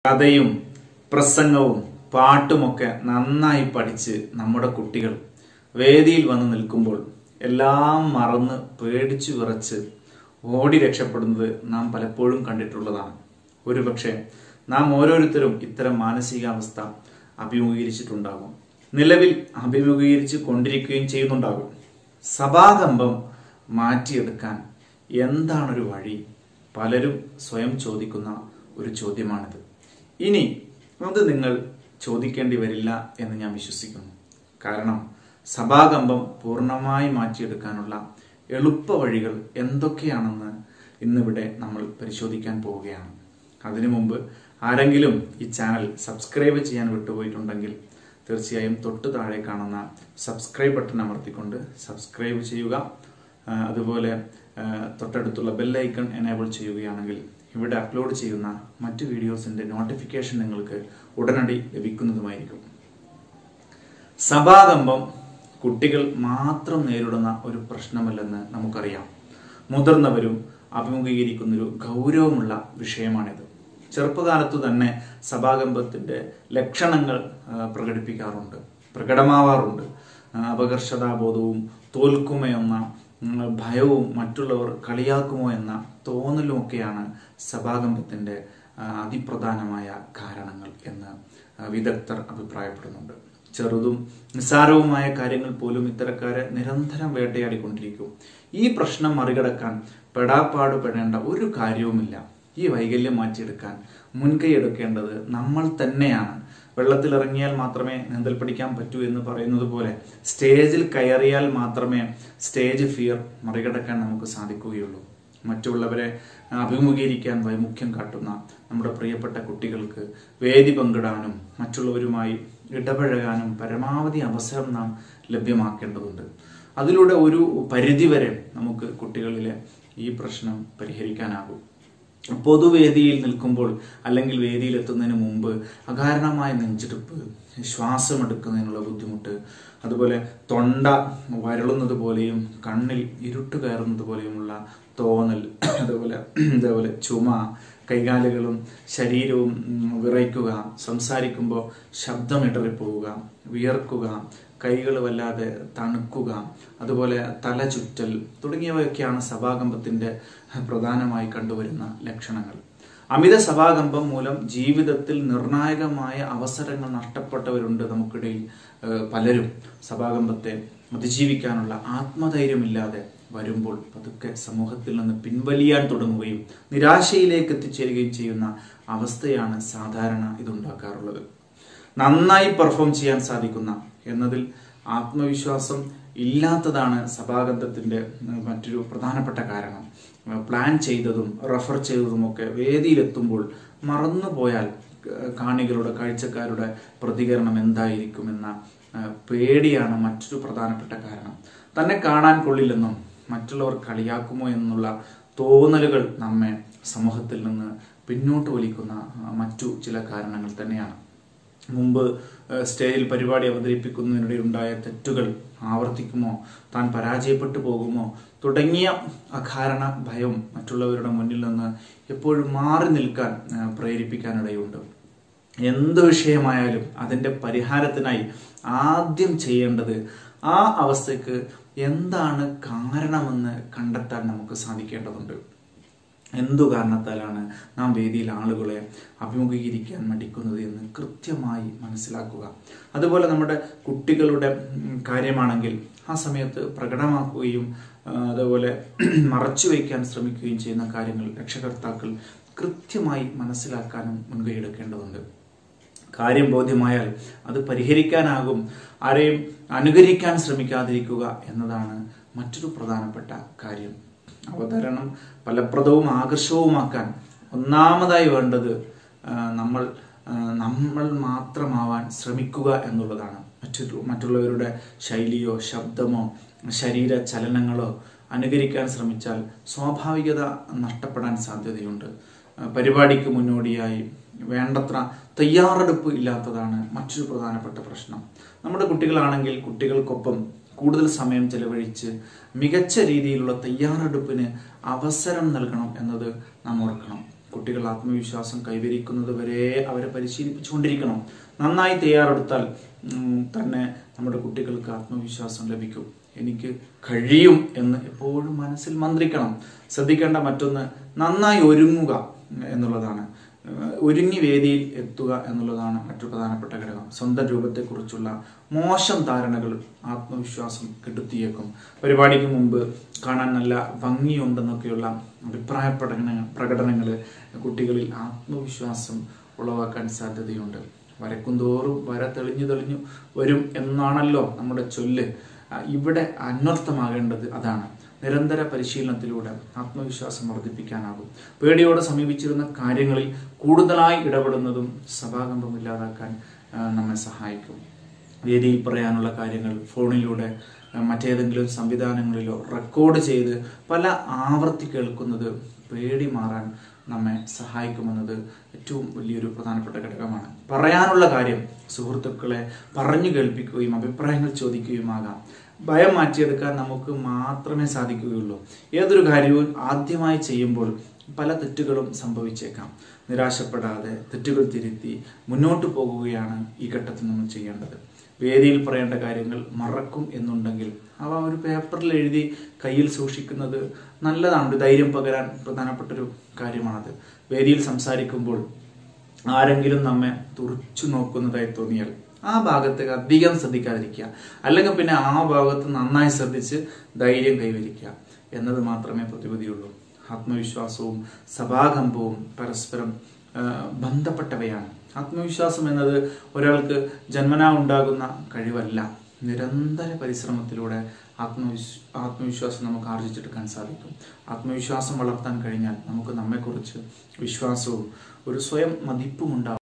കഥയും പ്രസംഗവും പാട്ടുമൊക്കെ നന്നായി പഠിച്ച് നമ്മുടെ കുട്ടികൾ വേദിയിൽ വന്ന് നിൽക്കുമ്പോൾ എല്ലാം മറന്ന് പേടിച്ചു വിറച്ച് ഓടി രക്ഷപ്പെടുന്നത് നാം പലപ്പോഴും കണ്ടിട്ടുള്ളതാണ് ഒരുപക്ഷെ നാം ഓരോരുത്തരും ഇത്തരം മാനസികാവസ്ഥ അഭിമുഖീകരിച്ചിട്ടുണ്ടാകും നിലവിൽ അഭിമുഖീകരിച്ച് കൊണ്ടിരിക്കുകയും ചെയ്യുന്നുണ്ടാകും സഭാകമ്പം മാറ്റിയെടുക്കാൻ എന്താണൊരു വഴി പലരും സ്വയം ചോദിക്കുന്ന ഒരു ചോദ്യമാണിത് ഇനി അത് നിങ്ങൾ ചോദിക്കേണ്ടി വരില്ല എന്ന് ഞാൻ വിശ്വസിക്കുന്നു കാരണം സഭാകമ്പം പൂർണ്ണമായി മാറ്റിയെടുക്കാനുള്ള എളുപ്പ വഴികൾ എന്തൊക്കെയാണെന്ന് ഇന്നിവിടെ നമ്മൾ പരിശോധിക്കാൻ പോവുകയാണ് അതിനു മുമ്പ് ആരെങ്കിലും ഈ ചാനൽ സബ്സ്ക്രൈബ് ചെയ്യാൻ വിട്ടുപോയിട്ടുണ്ടെങ്കിൽ തീർച്ചയായും തൊട്ട് താഴെ കാണുന്ന സബ്സ്ക്രൈബ് ബട്ടൺ അമർത്തിക്കൊണ്ട് സബ്സ്ക്രൈബ് ചെയ്യുക ആ, അതുപോലെ ആ, തൊട്ടടുത്തുള്ള ബെല്ലൈക്കൺ എനേബിൾ ചെയ്യുകയാണെങ്കിൽ ഇവിടെ അപ്ലോഡ് ചെയ്യുന്ന മറ്റു വീഡിയോസിന്റെ നോട്ടിഫിക്കേഷൻ നിങ്ങൾക്ക് ഉടനടി ലഭിക്കുന്നതുമായിരിക്കും സഭാകമ്പം കുട്ടികൾ മാത്രം നേരിടുന്ന ഒരു പ്രശ്നമല്ലെന്ന് നമുക്കറിയാം മുതിർന്നവരും അഭിമുഖീകരിക്കുന്നൊരു ഗൗരവമുള്ള വിഷയമാണിത് ചെറുപ്പകാലത്തു തന്നെ സഭാകമ്പത്തിന്റെ ലക്ഷണങ്ങൾ ആ, പ്രകടിപ്പിക്കാറുണ്ട് പ്രകടമാവാറുണ്ട് ആ, അപകർഷതാബോധവും തോൽക്കുമയെന്ന ഉം, ഭയവും മറ്റുള്ളവർ കളിയാക്കുമോ എന്ന തോന്നലുമൊക്കെയാണ് സഭാകമ്പത്തിന്റെ ആ, അതിപ്രധാനമായ കാരണങ്ങൾ എന്ന് ആ, വിദഗ്ധർ അഭിപ്രായപ്പെടുന്നുണ്ട് ചെറുതും നിസ്സാരവുമായ കാര്യങ്ങൾ പോലും ഇത്തരക്കാരെ നിരന്തരം വേട്ടയാടിക്കൊണ്ടിരിക്കും ഈ പ്രശ്നം മറികടക്കാൻ പെടാപ്പാട് പെടേണ്ട ഒരു കാര്യവുമില്ല ഈ വൈകല്യം മാറ്റിയെടുക്കാൻ മുൻകൈ എടുക്കേണ്ടത് നമ്മൾ തന്നെയാണ് വെള്ളത്തിലിറങ്ങിയാൽ മാത്രമേ നീന്തൽ പഠിക്കാൻ പറ്റൂ എന്ന് പറയുന്നത് പോലെ സ്റ്റേജിൽ കയറിയാൽ മാത്രമേ സ്റ്റേജ് ഫിയർ മറികടക്കാൻ നമുക്ക് സാധിക്കുകയുള്ളൂ മറ്റുള്ളവരെ അഭിമുഖീകരിക്കാൻ വൈമുഖ്യം കാട്ടുന്ന നമ്മുടെ പ്രിയപ്പെട്ട കുട്ടികൾക്ക് വേദി പങ്കിടാനും മറ്റുള്ളവരുമായി ഇടപഴകാനും പരമാവധി അവസരം നാം ലഭ്യമാക്കേണ്ടതുണ്ട് അതിലൂടെ ഒരു പരിധിവരെ നമുക്ക് കുട്ടികളിലെ ഈ പ്രശ്നം പരിഹരിക്കാനാകും പൊതുവേദിയിൽ നിൽക്കുമ്പോൾ അല്ലെങ്കിൽ വേദിയിൽ എത്തുന്നതിന് മുമ്പ് അകാരണമായ നെഞ്ചെടുപ്പ് ശ്വാസമെടുക്കുന്നതിനുള്ള ബുദ്ധിമുട്ട് അതുപോലെ തൊണ്ട വരളുന്നത് പോലെയും കണ്ണിൽ ഇരുട്ട് കയറുന്നത് പോലെയുമുള്ള തോന്നൽ അതുപോലെ അതേപോലെ ചുമ കൈകാലുകളും ശരീരവും ഉം, വിറയ്ക്കുക സംസാരിക്കുമ്പോൾ ശബ്ദം ഇടറിപ്പോവുക വിയർക്കുക കൈകൾ വല്ലാതെ തണുക്കുക അതുപോലെ തല ചുറ്റൽ തുടങ്ങിയവയൊക്കെയാണ് സഭാകമ്പത്തിന്റെ പ്രധാനമായി കണ്ടുവരുന്ന ലക്ഷണങ്ങൾ അമിത സഭാകമ്പം മൂലം ജീവിതത്തിൽ നിർണായകമായ അവസരങ്ങൾ നഷ്ടപ്പെട്ടവരുണ്ട് നമുക്കിടയിൽ ഏഹ്, പലരും സഭാകമ്പത്തെ അതിജീവിക്കാനുള്ള ആത്മധൈര്യമില്ലാതെ വരുമ്പോൾ പതുക്കെ സമൂഹത്തിൽ നിന്ന് പിൻവലിയാൻ തുടങ്ങുകയും നിരാശയിലേക്ക് എത്തിച്ചേരുകയും ചെയ്യുന്ന അവസ്ഥയാണ് സാധാരണ ഇതുണ്ടാക്കാറുള്ളത് നന്നായി പെർഫോം ചെയ്യാൻ സാധിക്കുന്ന എന്നതിൽ ആത്മവിശ്വാസം ഇല്ലാത്തതാണ് സഭാഗന്ധത്തിന്റെ ഉം, മറ്റൊരു പ്രധാനപ്പെട്ട കാരണം ഉം, പ്ലാൻ ചെയ്തതും റെഫർ ചെയ്തതുമൊക്കെ വേദിയിലെത്തുമ്പോൾ മറന്നുപോയാൽ ഏഹ്, കാണികളുടെ കാഴ്ചക്കാരുടെ പ്രതികരണം എന്തായിരിക്കുമെന്ന ഏഹ്, പേടിയാണ് മറ്റൊരു പ്രധാനപ്പെട്ട കാരണം തന്നെ കാണാൻ കൊള്ളില്ലെന്നും മറ്റുള്ളവർ കളിയാക്കുമോ എന്നുള്ള തോന്നലുകൾ നമ്മെ സമൂഹത്തിൽ നിന്ന് പിന്നോട്ട് വലിക്കുന്ന ആ, മറ്റു ചില കാരണങ്ങൾ തന്നെയാണ് മുമ്പ് ഏഹ്, സ്റ്റേജിൽ പരിപാടി അവതരിപ്പിക്കുന്നതിനിടെ ഉണ്ടായ തെറ്റുകൾ ആവർത്തിക്കുമോ താൻ പരാജയപ്പെട്ടു പോകുമോ തുടങ്ങിയ അകാരണ ഭയം മറ്റുള്ളവരുടെ മുന്നിൽ നിന്ന് എപ്പോഴും മാറി നിൽക്കാൻ ഏഹ്, പ്രേരിപ്പിക്കാനിടയുണ്ട് എന്ത് വിഷയമായാലും അതിന്റെ പരിഹാരത്തിനായി ആദ്യം ചെയ്യേണ്ടത് ആ അവസ്ഥയ്ക്ക് എന്താണ് കാരണമെന്ന് കണ്ടെത്താൻ നമുക്ക് സാധിക്കേണ്ടതുണ്ട് എന്തു കാരണത്താലാണ് നാം വേദിയിൽ ആളുകളെ അഭിമുഖീകരിക്കാൻ മടിക്കുന്നത് എന്ന് കൃത്യമായി മനസ്സിലാക്കുക അതുപോലെ നമ്മുടെ കുട്ടികളുടെ ഉം, കാര്യമാണെങ്കിൽ ആ സമയത്ത് പ്രകടമാക്കുകയും ആ, അതുപോലെ മറച്ചു വയ്ക്കാൻ ശ്രമിക്കുകയും ചെയ്യുന്ന കാര്യങ്ങൾ രക്ഷകർത്താക്കൾ കൃത്യമായി മനസ്സിലാക്കാനും മുൻകൈ എടുക്കേണ്ടതുണ്ട് കാര്യം ബോധ്യമായാൽ അത് പരിഹരിക്കാനാകും ആരെയും അനുകരിക്കാൻ ശ്രമിക്കാതിരിക്കുക എന്നതാണ് മറ്റൊരു പ്രധാനപ്പെട്ട കാര്യം അവതരണം ഫലപ്രദവും ആകർഷവുമാക്കാൻ ഒന്നാമതായി വേണ്ടത് ആ, നമ്മൾ ആ, നമ്മൾ മാത്രമാവാൻ ശ്രമിക്കുക എന്നുള്ളതാണ് മറ്റൊരു മറ്റുള്ളവരുടെ ശൈലിയോ ശബ്ദമോ ശരീര ചലനങ്ങളോ അനുകരിക്കാൻ ശ്രമിച്ചാൽ സ്വാഭാവികത നഷ്ടപ്പെടാൻ സാധ്യതയുണ്ട് ആ, പരിപാടിക്ക് മുന്നോടിയായി വേണ്ടത്ര തയ്യാറെടുപ്പ് ഇല്ലാത്തതാണ് മറ്റൊരു പ്രധാനപ്പെട്ട പ്രശ്നം നമ്മുടെ കുട്ടികളാണെങ്കിൽ കുട്ടികൾക്കൊപ്പം കൂടുതൽ സമയം ചെലവഴിച്ച് മികച്ച രീതിയിലുള്ള തയ്യാറെടുപ്പിന് അവസരം നൽകണം എന്നത് നാം ഓർക്കണം കുട്ടികൾ ആത്മവിശ്വാസം കൈവരിക്കുന്നത് വരെ അവരെ പരിശീലിപ്പിച്ചുകൊണ്ടിരിക്കണം നന്നായി തയ്യാറെടുത്താൽ ഉം, തന്നെ നമ്മുടെ കുട്ടികൾക്ക് ആത്മവിശ്വാസം ലഭിക്കും എനിക്ക് കഴിയും എന്ന് എപ്പോഴും മനസ്സിൽ മന്ത്രിക്കണം ശ്രദ്ധിക്കേണ്ട മറ്റൊന്ന് നന്നായി ഒരുങ്ങുക എന്നുള്ളതാണ് ഏഹ് ഒരുങ്ങി വേദിയിൽ എത്തുക എന്നുള്ളതാണ് മറ്റൊരു പ്രധാനപ്പെട്ട ഘടകം സ്വന്തം രൂപത്തെക്കുറിച്ചുള്ള മോശം ധാരണകൾ ആത്മവിശ്വാസം കെടുത്തിയേക്കും പരിപാടിക്ക് മുമ്പ് കാണാൻ നല്ല ഭംഗിയുണ്ടെന്നൊക്കെയുള്ള അഭിപ്രായ പ്രകടന പ്രകടനങ്ങൾ കുട്ടികളിൽ ആത്മവിശ്വാസം ഉളവാക്കാൻ സാധ്യതയുണ്ട് വരക്കും തോറും വര തെളിഞ്ഞു തെളിഞ്ഞു വരും എന്നാണല്ലോ നമ്മുടെ ചൊല്ല് ആ, ഇവിടെ അന്വർത്ഥമാകേണ്ടത് അതാണ് നിരന്തര പരിശീലനത്തിലൂടെ ആത്മവിശ്വാസം വർദ്ധിപ്പിക്കാനാകും പേടിയോടെ സമീപിച്ചിരുന്ന കാര്യങ്ങളിൽ കൂടുതലായി ഇടപെടുന്നതും സഭാകമ്പം ഇല്ലാതാക്കാൻ ആ, നമ്മെ സഹായിക്കും വേദിയിൽ പറയാനുള്ള കാര്യങ്ങൾ ഫോണിലൂടെ ആ, മറ്റേതെങ്കിലും സംവിധാനങ്ങളിലോ റെക്കോർഡ് ചെയ്ത് പല ആവർത്തി കേൾക്കുന്നത് പേടി മാറാൻ നമ്മെ സഹായിക്കുമെന്നത് ഏറ്റവും വലിയൊരു പ്രധാനപ്പെട്ട ഘടകമാണ് പറയാനുള്ള കാര്യം സുഹൃത്തുക്കളെ പറഞ്ഞു കേൾപ്പിക്കുകയും അഭിപ്രായങ്ങൾ ചോദിക്കുകയുമാകാം ഭയം മാറ്റിയെടുക്കാൻ നമുക്ക് മാത്രമേ സാധിക്കുകയുള്ളൂ ഏതൊരു കാര്യവും ആദ്യമായി ചെയ്യുമ്പോൾ പല തെറ്റുകളും സംഭവിച്ചേക്കാം നിരാശപ്പെടാതെ തെറ്റുകൾ തിരുത്തി മുന്നോട്ട് പോകുകയാണ് ഈ ഘട്ടത്തിൽ നമ്മൾ ചെയ്യേണ്ടത് വേദിയിൽ പറയേണ്ട കാര്യങ്ങൾ മറക്കും എന്നുണ്ടെങ്കിൽ അവ ഒരു പേപ്പറിൽ എഴുതി കയ്യിൽ സൂക്ഷിക്കുന്നത് നല്ലതാണ് ഒരു ധൈര്യം പകരാൻ പ്രധാനപ്പെട്ടൊരു കാര്യമാണത് വേദിയിൽ സംസാരിക്കുമ്പോൾ ആരെങ്കിലും നമ്മെ തുറച്ചു നോക്കുന്നതായി തോന്നിയാൽ ആ ഭാഗത്തേക്ക് അധികം ശ്രദ്ധിക്കാതിരിക്കുക അല്ലെങ്കിൽ പിന്നെ ആ ഭാഗത്ത് നന്നായി ശ്രദ്ധിച്ച് ധൈര്യം കൈവരിക്കുക എന്നത് മാത്രമേ പ്രതിവിധിയുള്ളൂ ആത്മവിശ്വാസവും സഭാകമ്പവും പരസ്പരം ആ, ബന്ധപ്പെട്ടവയാണ് ആത്മവിശ്വാസം എന്നത് ഒരാൾക്ക് ജന്മനാ ഉണ്ടാകുന്ന കഴിവല്ല നിരന്തര പരിശ്രമത്തിലൂടെ ആത്മവിശ് ആത്മവിശ്വാസം നമുക്ക് ആർജിച്ചെടുക്കാൻ സാധിക്കും ആത്മവിശ്വാസം വളർത്താൻ കഴിഞ്ഞാൽ നമുക്ക് നമ്മെക്കുറിച്ച് വിശ്വാസവും ഒരു സ്വയം മതിപ്പും ഉണ്ടാവും